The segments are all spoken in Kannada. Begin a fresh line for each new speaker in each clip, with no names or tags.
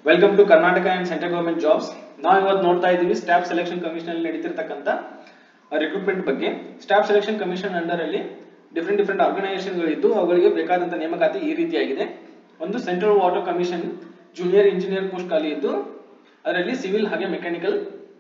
welcome to Karnataka and central government jobs ನಾವು ಇವತ್ತು ನೋಡ್ತಾ ಇದ್ದೀವಿ ಸ್ಟಾಫ್ ಸೆಲೆಕ್ಷನ್ ಕಮಿಷನ್ ಅಲ್ಲಿ ನಡೀತಿರ್ತಕ್ಕಂಥ ರಿಕ್ರೂಟ್ಮೆಂಟ್ ಬಗ್ಗೆ ಸ್ಟಾಫ್ ಸೆಲೆಕ್ಷನ್ ಕಮಿಷನ್ ಅಂಡರ್ ಅಲ್ಲಿ ಡಿಫ್ರೆಂಟ್ ಡಿಫ್ರೆಂಟ್ ಆರ್ಗನೈಸೇಷನ್ ಇದ್ದು ಅವುಗಳಿಗೆ ಬೇಕಾದಂತ ನೇಮಕಾತಿ ಈ ರೀತಿಯಾಗಿದೆ ಒಂದು central water commission junior engineer post ಖಾಲಿ ಇದ್ದು ಅದರಲ್ಲಿ ಸಿವಿಲ್ ಹಾಗೆ mechanical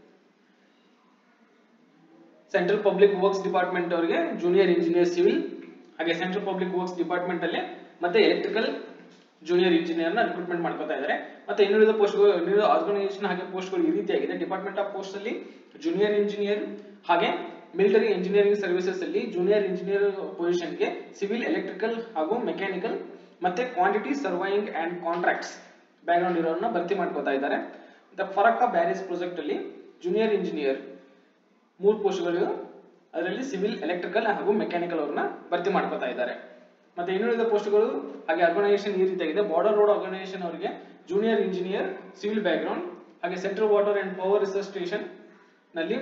central public works department ಅವರಿಗೆ ಜೂನಿಯರ್ ಇಂಜಿನಿಯರ್ ಸಿವಿಲ್ ಹಾಗೆ ಸೆಂಟ್ರಲ್ ಪಬ್ಲಿಕ್ ವರ್ಕ್ಸ್ ಡಿಪಾರ್ಟ್ಮೆಂಟ್ ಅಲ್ಲಿ ಮತ್ತೆ ಎಲೆಕ್ಟ್ರಿಕಲ್ ಜೂನಿಯರ್ ಇಂಜಿನಿಯರ್ ನ ರಿಕ್ರೂಟ್ಮೆಂಟ್ ಮಾಡ್ಕೊತಾ ಇದ್ದಾರೆ ಮತ್ತೆ ಇನ್ನುಳಿದ ಪೋಸ್ಟ್ಗಳು ಇನ್ನುಳಿದ ಆರ್ಗನೈಸೇಷನ್ ಹಾಗೆ ಪೋಸ್ಟ್ಗಳು ಈ ರೀತಿಯಾಗಿದೆ ಡಿಪಾರ್ಟ್ಮೆಂಟ್ ಆಫ್ ಪೋಸ್ಟ್ ಅಲ್ಲಿ ಜೂನಿಯರ್ ಇಂಜಿನಿಯರ್ ಹಾಗೆ ಮಿಲಿಟರಿ ಇಂಜಿನಿಯರಿಂಗ್ ಸರ್ವಿಸಸ್ ಅಲ್ಲಿ ಜೂನಿಯರ್ ಇಂಜಿನಿಯರ್ ಪೊಸಿಷನ್ಗೆ ಸಿವಿಲ್ ಎಲೆಕ್ಟ್ರಿಕಲ್ ಹಾಗೂ ಮೆಕ್ಯಾನಿಕಲ್ ಮತ್ತೆ quantity surveying and contracts background ಇರೋರನ್ನ ಭರ್ತಿ ಮಾಡ್ಕೋತಾ ಇದ್ದಾರೆ ಮತ್ತೆ ಫರಕ್ಕ ಬ್ಯಾರೇಜ್ ಪ್ರಾಜೆಕ್ಟ್ ಅಲ್ಲಿ ಜೂನಿಯರ್ ಇಂಜಿನಿಯರ್ ಮೂರು ಪೋಸ್ಟ್ಗಳು ಅದರಲ್ಲಿ ಸಿವಿಲ್ ಎಲೆಕ್ಟ್ರಿಕಲ್ ಹಾಗೂ ಮೆಕ್ಯಾನಿಕಲ್ ಅವ್ರನ್ನ ಭರ್ತಿ ಮಾಡ್ಕೋತಾ ಇದ್ದಾರೆ ಮತ್ತೆ ಇನ್ನುಳಿದ ಪೋಸ್ಟ್ಗಳು ಹಾಗೆ ಆರ್ಗನೈಸೇಷನ್ ಈ ರೀತಿಯಾಗಿದೆ ಬಾರ್ಡರ್ ರೋಡ್ ಆರ್ಗನೈಸೇಷನ್ ಅವರಿಗೆ ಜೂನಿಯರ್ ಇಂಜಿನಿಯರ್ ಸಿವಿಲ್ ಬ್ಯಾಕ್ಗ್ರೌಂಡ್ ಹಾಗೆ central water and power research station ನಲ್ಲಿ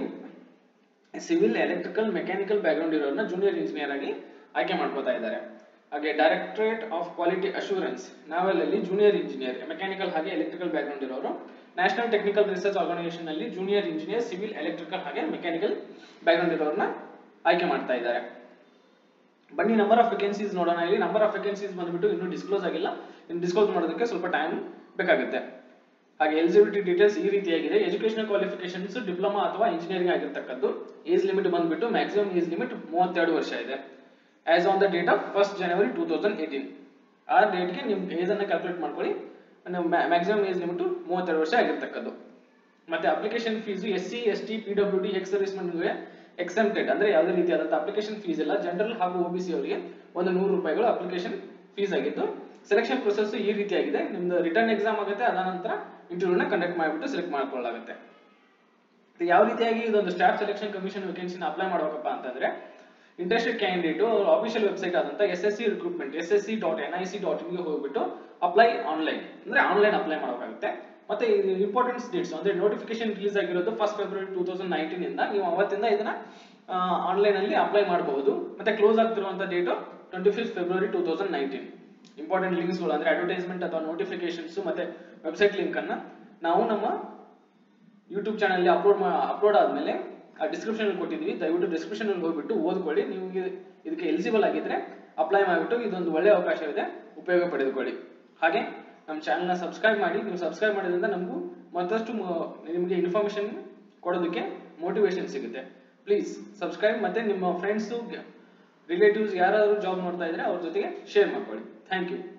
ಸಿವಿಲ್ ಎಲೆಕ್ಟ್ರಿಕಲ್ ಮೆಕ್ಯಾನಿಕಲ್ ಬ್ಯಾಕ್ಗ್ರೌಂಡ್ ಇರೋರನ್ನ ಜೂನಿಯರ್ ಇಂಜಿನಿಯರ್ ಆಗಿ ಆಯ್ಕೆ ಮಾಡ್ಕೋತಾ ಇದ್ದಾರೆ ಹಾಗೆ directorate of quality assurance naval ಅಲ್ಲಿ ಜೂನಿಯರ್ ಇಂಜಿನಿಯರ್ ಮೆಕ್ಯಾನಿಕಲ್ ಹಾಗೆ ಎಲೆಕ್ಟ್ರಿಕಲ್ ಬ್ಯಾಕ್ಗ್ರೌಂಡ್ ಇರೋರು ನ್ಯಾಷನಲ್ ಟೆಕ್ನಿಕಲ್ ರಿಸರ್ಚ್ ಆರ್ಗನೈಸೇಷನ್ ಅಲ್ಲಿ ಜೂನಿಯರ್ ಇಂಜಿನಿಯರ್ ಸಿವಿಲ್ ಎಲೆಕ್ಟ್ರಿಕಲ್ ಹಾಗೆ ಮೆಕ್ಯಾನಿಕಲ್ ಬ್ಯಾಕ್ಗ್ರೌಂಡ್ ಇರೋರನ್ನ ಆಯ್ಕೆ ಮಾಡ್ತಾ ಇದ್ದಾರೆ ಬನ್ನಿ ನಂಬರ್ ಆಫ್ ವೇಕೆನ್ಸೀಸ್ ನೋಡೋಣ ಇಲ್ಲಿ ನಂಬರ್ ಆಫ್ ವೇಕೆನ್ಸೀಸ್ ಬಂದ್ಬಿಟ್ಟು ಇನ್ನೂ ಡಿಸ್ಕ್ಲೋಸ್ ಆಗಿಲ್ಲ ಇನ್ನು ಡಿಸ್ಕ್ಲೋಸ್ ಮಾಡೋದಕ್ಕೆ ಸ್ವಲ್ಪ ಟೈಮ್ ಬೇಕಾಗುತ್ತೆ ಹಾಗೆ ಎಲಿಜಿಬಿಲಿಟಿ ಡೀಟೇಲ್ಸ್ ಈ ರೀತಿಯಾಗಿದೆ ಎಜುಕೇಶನಲ್ ಕ್ವಾಲಿಫಿಕೇಶನ್ಸ್ ಡಿಪ್ಲೊಮಾ ಅಥವಾ ಇಂಜಿನಿಯರಿಂಗ್ ಆಗಿರ್ತಕ್ಕದ್ದು ಏಜ್ ಲಿಮಿಟ್ ಬಂದ್ಬಿಟ್ಟು ಮ್ಯಾಕ್ಸಿಮಮ್ ಏಜ್ ಲಿಮಿಟ್ ಮೂವತ್ತೆರಡು ವರ್ಷ ಇದೆ as on the date of first January two thousand eighteen ಆ ಡೇಟ್ಗೆ ನಿಮ್ಮ ಏಜ್ ಅನ್ನ ಕ್ಯಾಲ್ಕುಲೇಟ್ ಮಾಡ್ಕೊಳ್ಳಿ ಮ್ಯಾಕ್ಸಿಮಮ್ ಏಜ್ ಲಿಮಿಟ್ ಮೂವತ್ತೆರಡು ವರ್ಷ ಆಗಿರ್ತಕ್ಕದ್ದು ಮತ್ತೆ application fees S C S T P W D ex service ಗೆ ಎಕ್ಸೆಂಪ್ಟೆಡ್ ಅಂದ್ರೆ ಯಾವುದೇ ರೀತಿಯಾದಂತಹ ಅಪ್ಲಿಕೇಶನ್ ಫೀಸ್ ಇಲ್ಲ ಜನರಲ್ ಹಾಗೂ ಒಬಿಸಿ ಅವರಿಗೆ ಒಂದು ನೂರು ರೂಪಾಯಿಗಳು ಅಪ್ಲಿಕೇಶನ್ ಫೀಸ್ ಆಗಿದ್ದು ಸೆಲೆಕ್ಷನ್ ಪ್ರೊಸೆಸ್ ಈ ರೀತಿಯಾಗಿದೆ ನಿಮ್ದು ರಿಟರ್ನ್ ಎಕ್ಸಾಮ್ ಆಗುತ್ತೆ ಅದ ನಂತರ ಇಂಟರ್ವ್ಯೂನ ಕಂಡಕ್ಟ್ ಮಾಡಿಬಿಟ್ಟು ಸೆಲೆಕ್ಟ್ ಮಾಡ್ಕೊಳ್ಳಾಗುತ್ತೆ ಮತ್ತೆ ಯಾವ ರೀತಿಯಾಗಿ ಇದೊಂದು ಸ್ಟಾಫ್ ಸೆಲೆಕ್ಷನ್ ಕಮಿಷನ್ ವೇಕೆನ್ಸಿನ ಅಪ್ಲೈ ಮಾಡ್ಬೇಕಪ್ಪ ಅಂತಂದ್ರೆ ಇಂಟ್ರೆಸ್ಟೆಡ್ ಕ್ಯಾಂಡಿಡೇಟ್ ಆಫಿಷಿಯಲ್ ವೆಬ್ಸೈಟ್ ಆದಂತ S S C recruitment S S C dot N I C dot ಇನ್ಗೆ ಹೋಗ್ಬಿಟ್ಟು ಅಪ್ಲೈ ಆನ್ಲೈನ್ ಅಂದ್ರೆ ಆನ್ಲೈನ್ ಅಪ್ಲೈ ಮಾಡಬೇಕಾಗುತ್ತೆ ಮತ್ತೆ ಇಂಪಾರ್ಟೆಂಟ್ ಡೇಟ್ಸ್ ಅಂದ್ರೆ ನೋಟಿಫಿಕೇಶನ್ ರಿಲೀಸ್ ಆಗಿರೋದು first February two thousand nineteen ಇಂದ ನೀವು ಅವತ್ತಿಂದ ಇದನ್ನ ಆನ್ಲೈನ್ ಅಲ್ಲಿ ಅಪ್ಲೈ ಮಾಡಬಹುದು ಮತ್ತೆ ಕ್ಲೋಸ್ ಆಗ್ತಿರುವಂತ date twenty fifth February two thousand nineteen important ಲಿಂಕ್ಸ್ಗಳು ಅಂದ್ರೆ ಅಡ್ವರ್ಟೈಸ್ಮೆಂಟ್ ಅಥವಾ ನೋಟಿಫಿಕೇಶನ್ಸ್ ಮತ್ತೆ ವೆಬ್ಸೈಟ್ ಲಿಂಕ್ ಅನ್ನ ನಾವು ನಮ್ಮ ಯೂಟ್ಯೂಬ್ ಚಾನಲ್ ಅಪ್ಲೋಡ್ ಅಪ್ಲೋಡ್ ಆದ್ಮೇಲೆ ಆ ಡಿಸ್ಕ್ರಿಪ್ಷನ್ ಕೊಟ್ಟಿದ್ವಿ ದಯವಿಟ್ಟು ಡಿಸ್ಕ್ರಿಪ್ಷನ್ ಹೋಗ್ಬಿಟ್ಟು ಓದ್ಕೊಳ್ಳಿ ನೀವು ಇದಕ್ಕೆ ಎಲಿಜಿಬಲ್ ಆಗಿದ್ರೆ ಅಪ್ಲೈ ಮಾಡಿಬಿಟ್ಟು ಇದೊಂದು ಒಳ್ಳೆ ಅವಕಾಶವಿದೆ ಉಪಯೋಗ ಪಡೆದುಕೊಳ್ಳಿ ಹಾಗೆ ನಮ್ಮ ಚಾನಲ್ನ ಸಬ್ಸ್ಕ್ರೈಬ್ ಮಾಡಿ ನೀವು ಸಬ್ಸ್ಕ್ರೈಬ್ ಮಾಡೋದ್ರಿಂದ ನಮಗೂ ಮತ್ತಷ್ಟು ಮ- ನಿಮಗೆ ಇನ್ಫಾರ್ಮೇಶನ್ ಕೊಡೋದಕ್ಕೆ ಮೋಟಿವೇಶನ್ ಸಿಗುತ್ತೆ ಪ್ಲೀಸ್ ಸಬ್ಸ್ಕ್ರೈಬ್ ಮತ್ತೆ ನಿಮ್ಮ ಫ್ರೆಂಡ್ಸು ರಿಲೇಟಿವ್ಸ್ ಯಾರಾದರೂ ಜಾಬ್ ಮಾಡ್ತಾ ಇದ್ರೆ ಅವ್ರ ಜೊತೆಗೆ ಶೇರ್ ಮಾಡ್ಕೊಳ್ಳಿ ಥ್ಯಾಂಕ್ ಯು